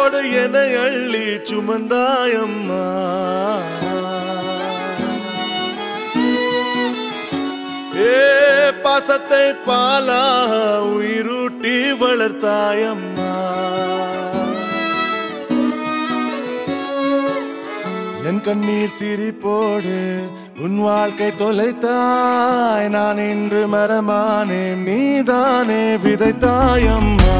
மார்போடு என அள்ளி சுமந்தாயம்மா ஏ பாசத்தை பாலாக உயிரூட்டி வளர்த்தாயம்மா என் கண்ணீர் சிரிப்போடு உன் வாழ்க்கை தொலைத்தாய் நான் இன்று மரமானே நீதானே விதைத்தாயம்மா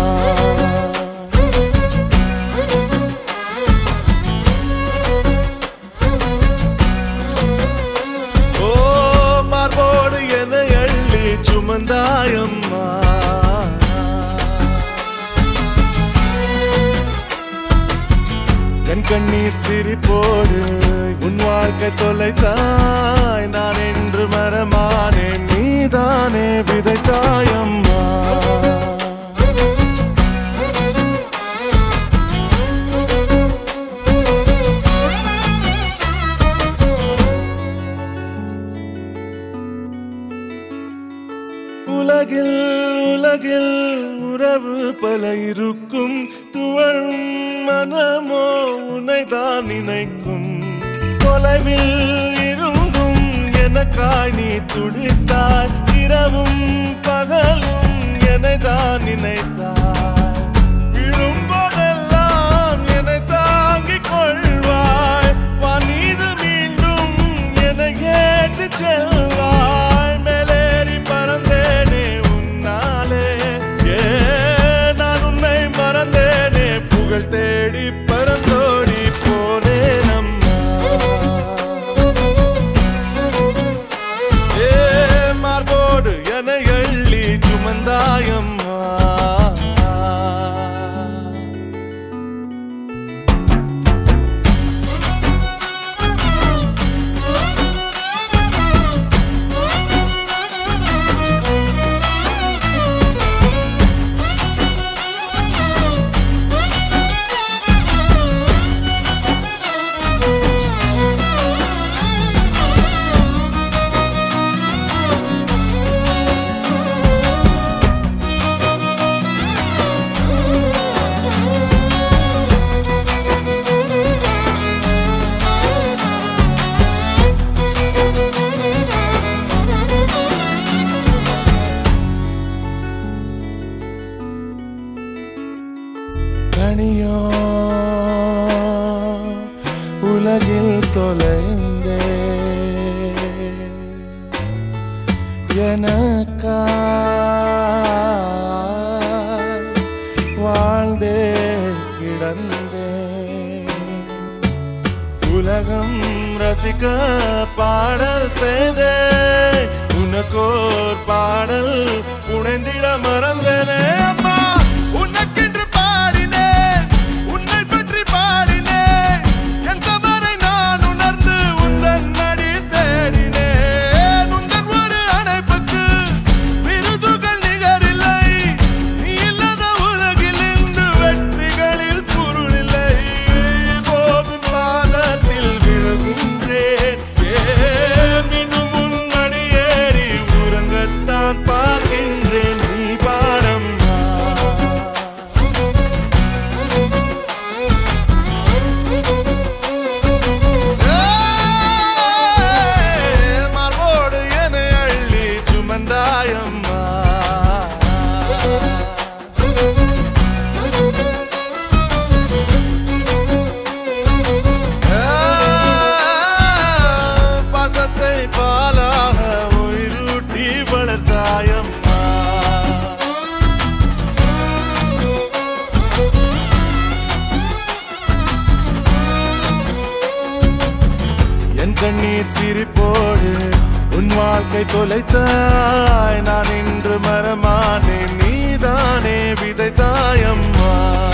ஓ மார்போடு என அள்ளி சுமந்தாயம்மா என் கண்ணீர் சிரிப்போடு உன் வாழ்க்கை தொலைத்தாய் நான் என்று மரமானே நீதானே விதைத்தாயம்மா உலகில் உலகில் உறவு பல இருக்கும் துவழும் மனமோ உன்னைதான் நினைக்கும் தொலைவில் இருந்தும் எனக்காய் நீ துடித்தாய் இரவும் பகலும் என்னைதான் நினைத்தாய் விழும்போதெல்லாம் என்னை தாங்கிக் கொள்வாய் வானீது மீண்டும் என்னை ஏற்றி செல்வாய் மேலேறி பறந்தேனே உன்னாலே ஏ நான் உன்னை மறந்தேனே புகழ் தேடி பறந்தோடி போனேன் அம்மா ஏ மார்போடு என எள்ளி சுமந்தாயம்மா தனியோ உலகில் தொலைந்தே எனக்காய் வாழ்ந்தே கிடந்தேன் உலகம் ரசிக்க பாடல் செய்தே உனக்கோர் பாடல் புனைந்திட மறந்தனே அம்மா உனக்கென்று பாடினேன் உன்னை பற்றி பாடினேன் என் தவறை நான் உணர்ந்து உந்தன் அடி தேடினேன் உந்தன் ஒரு அணைப்புக்கு விருதுகள் நிகரில்லை நீ இல்லாத உலகில் இருந்து வெற்றிகளில் பொருளில்லை போதும் பாதத்தில் விழுகின்றேன் ஏன் இன்னும் உன் மடியேறி உறங்கத்தான் பார்க்கின்றேன் நீ பாடம்மா ஏய், மார்போடு என்னை அள்ளி சுமந்தாயம்மா பாசத்தை பாலாக உயிரூட்டி வளர்த்தாயம்மா என் கண்ணீர் சிரிப்போடு உன் வாழ்க்கை தொலைத்தாய் நான் இன்று மரமானே நீதானே விதைத்தாயம்மா